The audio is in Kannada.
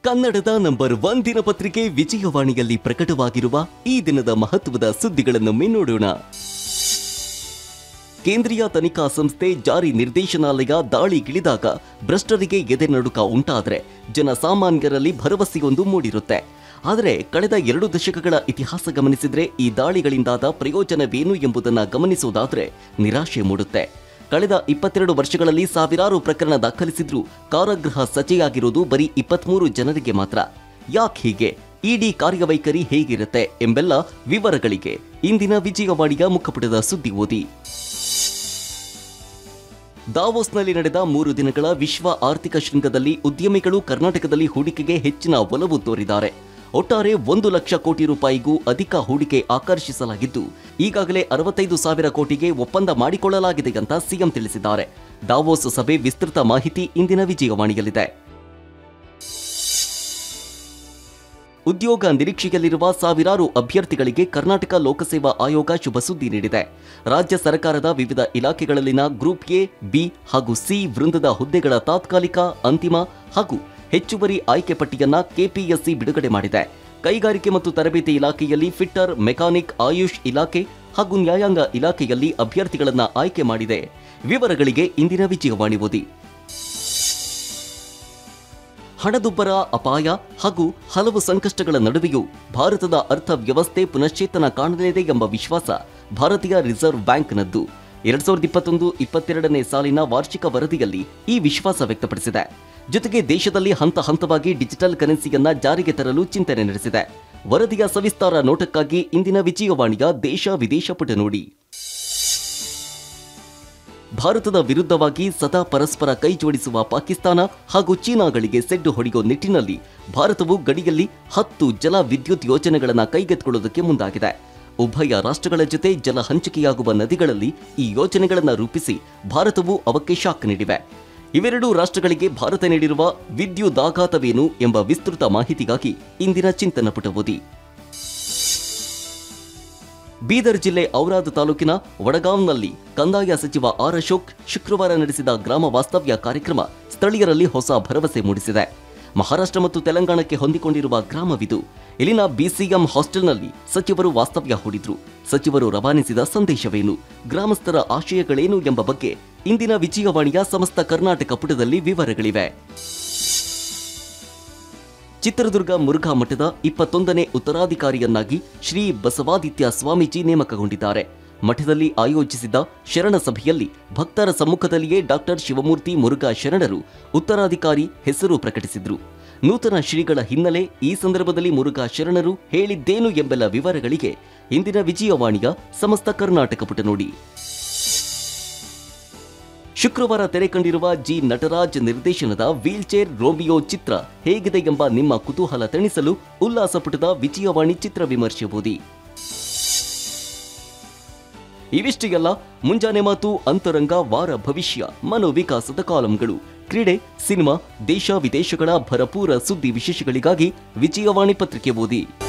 ಕನ್ನಡದ ನಂಬರ್ ಒನ್ ದಿನಪತ್ರಿಕೆ ವಿಜಯವಾಣಿಯಲ್ಲಿ ಪ್ರಕಟವಾಗಿರುವ ಈ ದಿನದ ಮಹತ್ವದ ಸುದ್ದಿಗಳನ್ನೊಮ್ಮೆ ನೋಡೋಣ ಕೇಂದ್ರೀಯ ತನಿಖಾ ಸಂಸ್ಥೆ ಜಾರಿ ನಿರ್ದೇಶನಾಲಯ ದಾಳಿಗಿಳಿದಾಗ ಭ್ರಷ್ಟರಿಗೆ ಎದೆನಡುಕ ಉಂಟಾದರೆ ಜನಸಾಮಾನ್ಯರಲ್ಲಿ ಭರವಸೆಯೊಂದು ಮೂಡಿರುತ್ತೆ ಆದರೆ ಕಳೆದ ಎರಡು ದಶಕಗಳ ಇತಿಹಾಸ ಗಮನಿಸಿದ್ರೆ ಈ ದಾಳಿಗಳಿಂದಾದ ಪ್ರಯೋಜನವೇನು ಎಂಬುದನ್ನ ಗಮನಿಸುವುದಾದ್ರೆ ನಿರಾಶೆ ಮೂಡುತ್ತೆ ಕಳೆದ ಇಪ್ಪತ್ತೆರಡು ವರ್ಷಗಳಲ್ಲಿ ಸಾವಿರಾರು ಪ್ರಕರಣ ದಾಖಲಿಸಿದ್ರೂ ಕಾರಾಗೃಹ ಸಜೆಯಾಗಿರೋದು ಬರೀ ಇಪ್ಪತ್ಮೂರು ಜನರಿಗೆ ಮಾತ್ರ ಯಾಕೆ ಹೀಗೆ ಇಡಿ ಕಾರ್ಯವೈಖರಿ ಹೇಗಿರುತ್ತೆ ಎಂಬೆಲ್ಲ ವಿವರಗಳಿಗೆ ಇಂದಿನ ವಿಜಯವಾಣಿಯ ಮುಖಪುಟದ ಸುದ್ದಿ ಓದಿ ದಾವೋಸ್ನಲ್ಲಿ ನಡೆದ ಮೂರು ದಿನಗಳ ವಿಶ್ವ ಆರ್ಥಿಕ ಶೃಂಗದಲ್ಲಿ ಉದ್ಯಮಿಗಳು ಕರ್ನಾಟಕದಲ್ಲಿ ಹೂಡಿಕೆಗೆ ಹೆಚ್ಚಿನ ಒಲವು ತೋರಿದ್ದಾರೆ ಒಟ್ಟಾರೆ ಒಂದು ಲಕ್ಷ ಕೋಟಿ ರೂಪಾಯಿಗೂ ಅಧಿಕ ಹೂಡಿಕೆ ಆಕರ್ಷಿಸಲಾಗಿದ್ದು ಈಗಾಗಲೇ ಅರವತ್ತೈದು ಸಾವಿರ ಕೋಟಿಗೆ ಒಪ್ಪಂದ ಮಾಡಿಕೊಳ್ಳಲಾಗಿದೆ ಅಂತ ಸಿಎಂ ತಿಳಿಸಿದ್ದಾರೆ ದಾವೋಸ್ ಸಭೆ ವಿಸ್ತೃತ ಮಾಹಿತಿ ಇಂದಿನ ವಿಜಯವಾಣಿಯಲ್ಲಿದೆ ಉದ್ಯೋಗ ನಿರೀಕ್ಷೆಯಲ್ಲಿರುವ ಸಾವಿರಾರು ಅಭ್ಯರ್ಥಿಗಳಿಗೆ ಕರ್ನಾಟಕ ಲೋಕಸೇವಾ ಆಯೋಗ ಶುಭ ಸುದ್ದಿ ನೀಡಿದೆ ರಾಜ್ಯ ಸರ್ಕಾರದ ವಿವಿಧ ಇಲಾಖೆಗಳಲ್ಲಿನ ಗ್ರೂಪ್ ಎ ಬಿ ಹಾಗೂ ಸಿ ವೃಂದದ ಹುದ್ದೆಗಳ ತಾತ್ಕಾಲಿಕ ಅಂತಿಮ ಹಾಗೂ ಹೆಚ್ಚುವರಿ ಆಯ್ಕೆ ಪಟ್ಟಿಯನ್ನ ಕೆಪಿಎಸ್ಸಿ ಬಿಡುಗಡೆ ಮಾಡಿದೆ ಕೈಗಾರಿಕೆ ಮತ್ತು ತರಬೇತಿ ಇಲಾಖೆಯಲ್ಲಿ ಫಿಟ್ಟರ್ ಮೆಕ್ಯಾನಿಕ್ ಆಯುಷ್ ಇಲಾಖೆ ಹಾಗೂ ನ್ಯಾಯಾಂಗ ಇಲಾಖೆಯಲ್ಲಿ ಅಭ್ಯರ್ಥಿಗಳನ್ನ ಆಯ್ಕೆ ಮಾಡಿದೆ ವಿವರಗಳಿಗೆ ಇಂದಿನ ವಿಜಯವಾಣಿ ಓದಿ ಹಣದುಬ್ಬರ ಅಪಾಯ ಹಾಗೂ ಹಲವು ಸಂಕಷ್ಟಗಳ ನಡುವೆಯೂ ಭಾರತದ ಅರ್ಥವ್ಯವಸ್ಥೆ ಪುನಶ್ಚೇತನ ಕಾಣಲಿದೆ ಎಂಬ ವಿಶ್ವಾಸ ಭಾರತೀಯ ರಿಸರ್ವ್ ಬ್ಯಾಂಕ್ನದ್ದು ಎರಡ್ ಸಾವಿರದ ಇಪ್ಪತ್ತೊಂದು ಇಪ್ಪತ್ತೆರಡನೇ ಸಾಲಿನ ವಾರ್ಷಿಕ ವರದಿಯಲ್ಲಿ ಈ ವಿಶ್ವಾಸ ವ್ಯಕ್ತಪಡಿಸಿದೆ ಜೊತೆಗೆ ದೇಶದಲ್ಲಿ ಹಂತ ಹಂತವಾಗಿ ಡಿಜಿಟಲ್ ಕರೆನ್ಸಿಯನ್ನ ಜಾರಿಗೆ ತರಲು ಚಿಂತನೆ ನಡೆಸಿದೆ ವರದಿಯ ಸವಿಸ್ತಾರ ನೋಟಕ್ಕಾಗಿ ಇಂದಿನ ವಿಜಯವಾಣಿಯ ದೇಶ ವಿದೇಶ ಪುಟ ನೋಡಿ ಭಾರತದ ವಿರುದ್ಧವಾಗಿ ಸದಾ ಪರಸ್ಪರ ಕೈ ಜೋಡಿಸುವ ಪಾಕಿಸ್ತಾನ ಹಾಗೂ ಚೀನಾಗಳಿಗೆ ಸೆಡ್ಡು ಹೊಡೆಯುವ ನಿಟ್ಟಿನಲ್ಲಿ ಭಾರತವು ಗಡಿಯಲ್ಲಿ ಹತ್ತು ಜಲ ವಿದ್ಯುತ್ ಯೋಜನೆಗಳನ್ನು ಕೈಗೆತ್ತಿಕೊಳ್ಳುವುದಕ್ಕೆ ಮುಂದಾಗಿದೆ ಉಭಯ ರಾಷ್ಟ್ರಗಳ ಜೊತೆ ಜಲ ಹಂಚಿಕೆಯಾಗುವ ನದಿಗಳಲ್ಲಿ ಈ ಯೋಜನೆಗಳನ್ನು ರೂಪಿಸಿ ಭಾರತವು ಅವಕ್ಕೆ ಶಾಕ್ ನೀಡಿವೆ ಇವೆರಡೂ ರಾಷ್ಟ್ರಗಳಿಗೆ ಭಾರತ ನೀಡಿರುವ ವಿದ್ಯುದಾಘಾತವೇನು ಎಂಬ ವಿಸ್ತೃತ ಮಾಹಿತಿಗಾಗಿ ಇಂದಿನ ಚಿಂತನ ಪುಟ ಓದಿ ಬೀದರ್ ಜಿಲ್ಲೆ ಔರಾದ್ ತಾಲೂಕಿನ ವಡಗಾಂವ್ನಲ್ಲಿ ಕಂದಾಯ ಸಚಿವ ಆರ್ ಅಶೋಕ್ ಶುಕ್ರವಾರ ನಡೆಸಿದ ಗ್ರಾಮ ವಾಸ್ತವ್ಯ ಕಾರ್ಯಕ್ರಮ ಸ್ಥಳೀಯರಲ್ಲಿ ಹೊಸ ಭರವಸೆ ಮೂಡಿಸಿದೆ ಮಹಾರಾಷ್ಟ್ರ ಮತ್ತು ತೆಲಂಗಾಣಕ್ಕೆ ಹೊಂದಿಕೊಂಡಿರುವ ಗ್ರಾಮವಿದು ಇಲ್ಲಿನ ಬಿಸಿಎಂ ಹಾಸ್ಟೆಲ್ನಲ್ಲಿ ಸಚಿವರು ವಾಸ್ತವ್ಯ ಹೂಡಿದ್ರು ಸಚಿವರು ರವಾನಿಸಿದ ಸಂದೇಶವೇನು ಗ್ರಾಮಸ್ಥರ ಆಶಯಗಳೇನು ಎಂಬ ಬಗ್ಗೆ ಇಂದಿನ ವಿಜಯವಾಣಿಯ ಸಮಸ್ತ ಕರ್ನಾಟಕ ಪುಟದಲ್ಲಿ ವಿವರಗಳಿವೆ ಚಿತ್ರದುರ್ಗ ಮುರುಘಾ ಮಠದ ಇಪ್ಪತ್ತೊಂದನೇ ಉತ್ತರಾಧಿಕಾರಿಯನ್ನಾಗಿ ಶ್ರೀ ಬಸವಾದಿತ್ಯ ಸ್ವಾಮೀಜಿ ನೇಮಕಗೊಂಡಿದ್ದಾರೆ ಮಠದಲ್ಲಿ ಆಯೋಜಿಸಿದ್ದ ಶರಣ ಸಭೆಯಲ್ಲಿ ಭಕ್ತರ ಸಮ್ಮುಖದಲ್ಲಿಯೇ ಡಾಕ್ಟರ್ ಶಿವಮೂರ್ತಿ ಮುರುಘಾ ಶರಣರು ಉತ್ತರಾಧಿಕಾರಿ ಹೆಸರು ಪ್ರಕಟಿಸಿದ್ರು ನೂತನ ಶ್ರೀಗಳ ಹಿನ್ನೆಲೆ ಈ ಸಂದರ್ಭದಲ್ಲಿ ಮುರುಘಾ ಶರಣರು ಹೇಳಿದ್ದೇನು ಎಂಬೆಲ್ಲ ವಿವರಗಳಿಗೆ ಇಂದಿನ ವಿಜಯವಾಣಿಯ ಸಮಸ್ತ ಕರ್ನಾಟಕ ಪುಟ ನೋಡಿ ಶುಕ್ರವಾರ ತೆರೆ ಕಂಡಿರುವ ಜಿ ನಟರಾಜ್ ನಿರ್ದೇಶನದ ವೀಲ್ಚೇರ್ ರೋಮಿಯೋ ಚಿತ್ರ ಹೇಗಿದೆ ಎಂಬ ನಿಮ್ಮ ಕುತೂಹಲ ತಣಿಸಲು ಉಲ್ಲಾಸ ಪುಟದ ವಿಜಯವಾಣಿ ಚಿತ್ರ ವಿಮರ್ಶೆ ಓದಿ ಇವಿಷ್ಟೆಲ್ಲ ಮುಂಜಾನೆ ಮಾತು ಅಂತರಂಗ ವಾರ ಭವಿಷ್ಯ ಮನೋವಿಕಾಸದ ಕಾಲಂಗಳು ಕ್ರೀಡೆ ಸಿನಿಮಾ ದೇಶ ವಿದೇಶಗಳ ಭರಪೂರ ಸುದ್ದಿ ವಿಶೇಷಗಳಿಗಾಗಿ ವಿಜಯವಾಣಿ ಪತ್ರಿಕೆ ಓದಿ